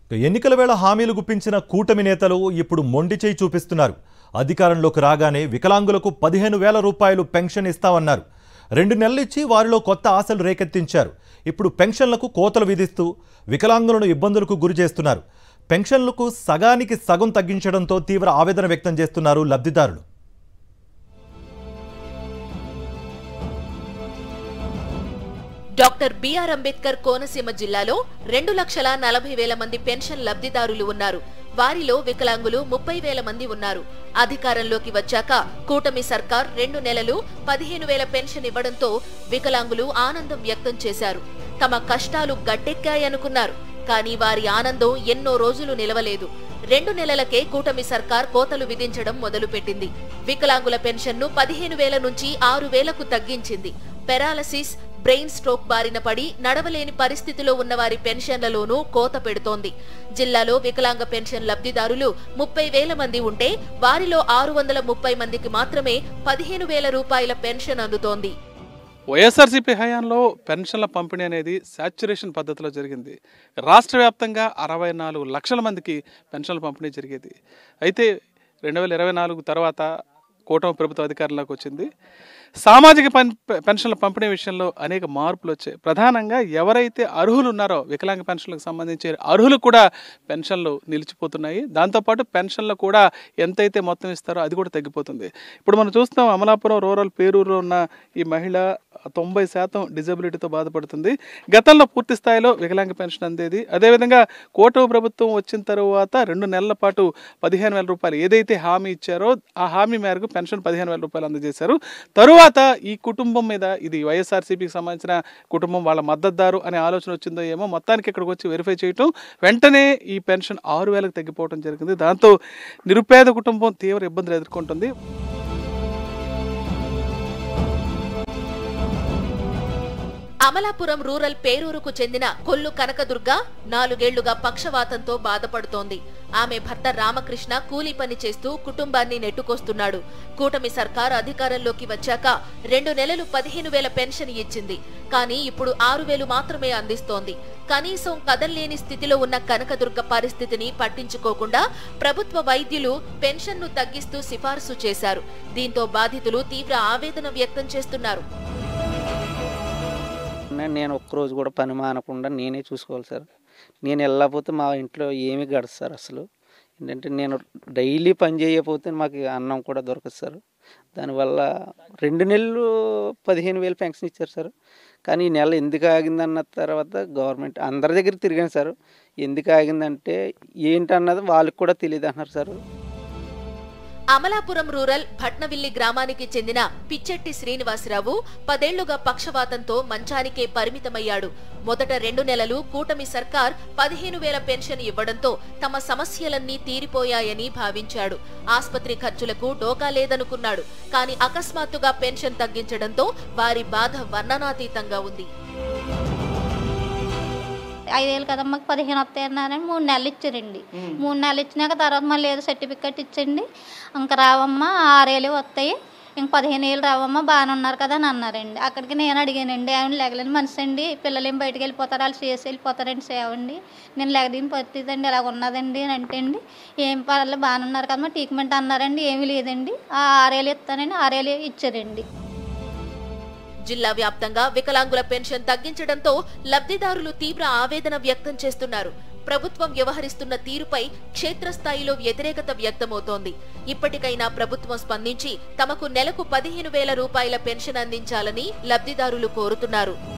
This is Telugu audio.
ఎన్నికల వేళ హామీలు గుప్పించిన కూటమి నేతలు ఇప్పుడు మొండి చేయి చూపిస్తున్నారు అధికారంలోకి రాగానే వికలాంగులకు పదిహేను వేల రూపాయలు పెన్షన్ ఇస్తామన్నారు రెండు నెలలిచ్చి వారిలో కొత్త ఆశలు రేకెత్తించారు ఇప్పుడు పెన్షన్లకు కోతలు విధిస్తూ వికలాంగులను ఇబ్బందులకు గురి చేస్తున్నారు పెన్షన్లకు సగానికి సగం తగ్గించడంతో తీవ్ర ఆవేదన వ్యక్తం చేస్తున్నారు లబ్ధిదారులు డాక్టర్ బిఆర్ అంబేద్కర్ కోనసీమ జిల్లాలో రెండు లక్షల నలభై వేల మంది పెన్షన్ లబ్ధిదారులు ఉన్నారు వారిలో వికలాంగులు ముప్పై వేల మంది ఉన్నారు అధికారంలోకి వచ్చాక కూటమి సర్కార్ రెండు నెలలు పదిహేను వేల పెన్షన్ ఇవ్వడంతో వికలాంగులు ఆనందం వ్యక్తం చేశారు తమ కష్టాలు గట్టెక్కాయనుకున్నారు కానీ వారి ఆనందం ఎన్నో రోజులు నిలవలేదు రెండు నెలలకే కూటమి సర్కార్ కోతలు విధించడం మొదలుపెట్టింది వికలాంగుల పెన్షన్ను పదిహేను వేల నుంచి ఆరు వేలకు తగ్గించింది పెరాలసిస్ బ్రెయిన్ స్ట్రోక్ బారిన పడి నడవలేని పరిస్థితిలో ఉన్న వారి పెన్షన్లలోనూ కోత పెడుతోంది జిల్లాలో వికలాంగ పెన్షన్ లబ్ధిదారులు ముప్పై వేల మంది ఉంటే వారిలో ఆరు వందల ముప్పై మందికి మాత్రమే పదిహేను వేల రూపాయల పెన్షన్ అందుతోంది వైఎస్ఆర్సీపీ హయాంలో పెన్షన్ల పంపిణీ అనేది శాచ్యురేషన్ పద్ధతిలో జరిగింది రాష్ట్ర వ్యాప్తంగా అరవై నాలుగు లక్షల మందికి పెన్షన్ల పంపిణీ జరిగేది అయితే రెండు వేల ఇరవై నాలుగు తర్వాత కూటమి ప్రభుత్వ అధికారంలోకి వచ్చింది సామాజిక పన్ పెన్షన్ల పంపిణీ విషయంలో అనేక మార్పులు వచ్చాయి ప్రధానంగా ఎవరైతే అర్హులు ఉన్నారో వికలాంగ పెన్షన్లకు సంబంధించి అర్హులు కూడా పెన్షన్లు నిలిచిపోతున్నాయి దాంతోపాటు పెన్షన్లు కూడా ఎంతైతే మొత్తం ఇస్తారో అది కూడా తగ్గిపోతుంది ఇప్పుడు మనం చూస్తున్నాం అమలాపురం రూరల్ పేరూరులో ఉన్న ఈ మహిళ తొంభై శాతం డిజబిలిటీతో బాధపడుతుంది గతంలో పూర్తి స్థాయిలో వికలాంగ పెన్షన్ అందేది అదేవిధంగా కూటమి ప్రభుత్వం వచ్చిన తర్వాత రెండు నెలల పాటు పదిహేను వేల రూపాయలు ఏదైతే హామీ ఇచ్చారో ఆ హామీ మేరకు పెన్షన్ పదిహేను వేల రూపాయలు అందజేశారు తరువాత ఈ కుటుంబం మీద ఇది వైఎస్ఆర్సీపీకి సంబంధించిన కుటుంబం వాళ్ళ మద్దతుదారు అనే ఆలోచన వచ్చిందో ఏమో మొత్తానికి ఇక్కడికి వచ్చి వెరిఫై చేయటం వెంటనే ఈ పెన్షన్ ఆరు వేలకు తగ్గిపోవడం జరిగింది దాంతో నిరుపేద కుటుంబం తీవ్ర ఇబ్బందులు ఎదుర్కొంటుంది అమలాపురం రూరల్ పేరూరుకు చెందిన కొల్లు కనకదుర్గ నాలుగేళ్లుగా పక్షవాతంతో బాధపడుతోంది ఆమె భర్త రామకృష్ణ కూలీ పని చేస్తూ కుటుంబాన్ని నెట్టుకొస్తున్నాడు కూటమి సర్కార్ అధికారంలోకి వచ్చాక రెండు నెలలు పదిహేను వేల పెన్షన్ ఇచ్చింది కానీ ఇప్పుడు ఆరు వేలు మాత్రమే అందిస్తోంది కనీసం కదల్లేని స్థితిలో ఉన్న కనకదుర్గ పరిస్థితిని పట్టించుకోకుండా ప్రభుత్వ వైద్యులు పెన్షన్ను తగ్గిస్తూ సిఫారసు చేశారు దీంతో బాధితులు తీవ్ర ఆవేదన వ్యక్తం చేస్తున్నారు నే- నేను ఒక్కరోజు కూడా పని మానకుండా నేనే చూసుకోవాలి సార్ నేను వెళ్ళకపోతే మా ఇంట్లో ఏమీ గడదు సార్ అసలు ఏంటంటే నేను డైలీ పని చేయకపోతే మాకు అన్నం కూడా దొరకదు సార్ దానివల్ల రెండు నెలలు పదిహేను వేలు పెన్షన్ ఇచ్చారు సార్ కానీ ఈ నెల ఎందుకు ఆగిందన్న తర్వాత గవర్నమెంట్ అందరి దగ్గర తిరిగాను సార్ ఎందుకు ఆగిందంటే ఏంటన్నది వాళ్ళకి కూడా తెలియదు అన్నారు సార్ అమలాపురం రూరల్ భట్నవిల్లి గ్రామానికి చెందిన పిచ్చెట్టి శ్రీనివాసరావు పదేళ్లుగా పక్షవాతంతో మంచానికే పరిమితమయ్యాడు మొదట రెండు నెలలు కూటమి సర్కార్ పదిహేను వేల పెన్షన్ ఇవ్వడంతో తమ సమస్యలన్నీ తీరిపోయాయని భావించాడు ఆస్పత్రి ఖర్చులకు డోకా లేదనుకున్నాడు కానీ అకస్మాత్తుగా పెన్షన్ తగ్గించడంతో వారి బాధ వర్ణనాతీతంగా ఉంది ఐదేళ్ళు కదా మాకు పదిహేను వస్తాయి అన్నారని మూడు నెలలు ఇచ్చారండి మూడు నెలలు ఇచ్చినాక తర్వాత మళ్ళీ ఏదో సర్టిఫికెట్ ఇచ్చండి ఇంకా రావమ్మా ఆరేళ్ళు వస్తాయి ఇంక పదిహేను ఏళ్ళు రావమ్మా బాగానే ఉన్నారు కదా అని అన్నారండి అక్కడికి నేను అడిగానండి ఆయన లెగలేని మనిషి అండి పిల్లలు ఏం బయటకు వెళ్ళిపోతారు వాళ్ళు చేసి వెళ్ళిపోతారండి సేవండి నేను లెగదీని పరిస్థితి అండి ఇలా ఉన్నదండి అని అంటే అండి ఏం పర్లేదు బాగానే ఉన్నారు కదమ్మా ట్రీట్మెంట్ అన్నారండి ఏమీ లేదండి ఆ ఆరేళ్ళు ఇస్తానండి ఆరేళ్ళు ఇచ్చారండి జిల్లా వ్యాప్తంగా వికలాంగుల పెన్షన్ తగ్గించడంతో లబ్ధిదారులు తీవ్ర ఆవేదన వ్యక్తం చేస్తున్నారు ప్రభుత్వం వ్యవహరిస్తున్న తీరుపై క్షేత్రస్థాయిలో వ్యతిరేకత వ్యక్తమవుతోంది ఇప్పటికైనా ప్రభుత్వం స్పందించి తమకు నెలకు పదిహేను వేల రూపాయల పెన్షన్ అందించాలని లబ్ధిదారులు కోరుతున్నారు